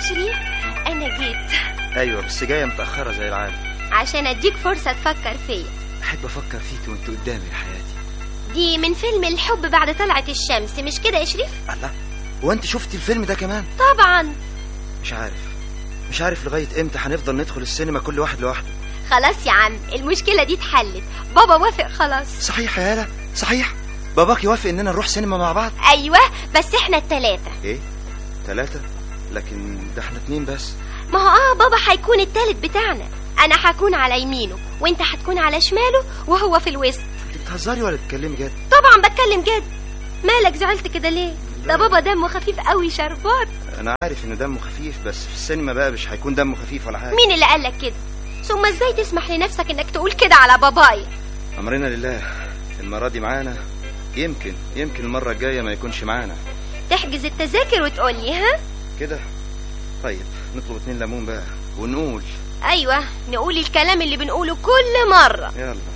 شريف انا جيت ايوه بس جايه متاخره زي العاده عشان اديك فرصة تفكر فيا احب افكر فيك وانت قدامي يا حياتي دي من فيلم الحب بعد طلعة الشمس مش كده يا شريف الله هو انت شفتي الفيلم ده كمان طبعا مش عارف مش عارف لغايه امتى هنفضل ندخل السينما كل واحد لوحده خلاص يا عم المشكلة دي اتحلت بابا وافق خلاص صحيح يا هلا صحيح باباك يوافق اننا نروح سينما مع بعض ايوه بس احنا التلاتة ايه ثلاثة لكن ده احنا اتنين بس ما هو اه بابا هيكون التالت بتاعنا انا هكون على يمينه وانت هتكون على شماله وهو في الوسط انت بتهزري ولا بتتكلمي جد طبعا بتكلم جد مالك زعلت كده ليه ده بابا دمه خفيف قوي شربات انا عارف ان دمه خفيف بس في السينما بقى مش هيكون دمه خفيف ولا حاجه مين اللي قالك كده ثم ازاي تسمح لنفسك انك تقول كده على بابايا امرنا لله المره دي معانا يمكن يمكن المره الجايه ما يكونش معانا تحجز التذاكر وتقولي ها كده طيب نطلب اتنين ليمون بقى ونقول ايوه نقول الكلام اللي بنقوله كل مرة يلا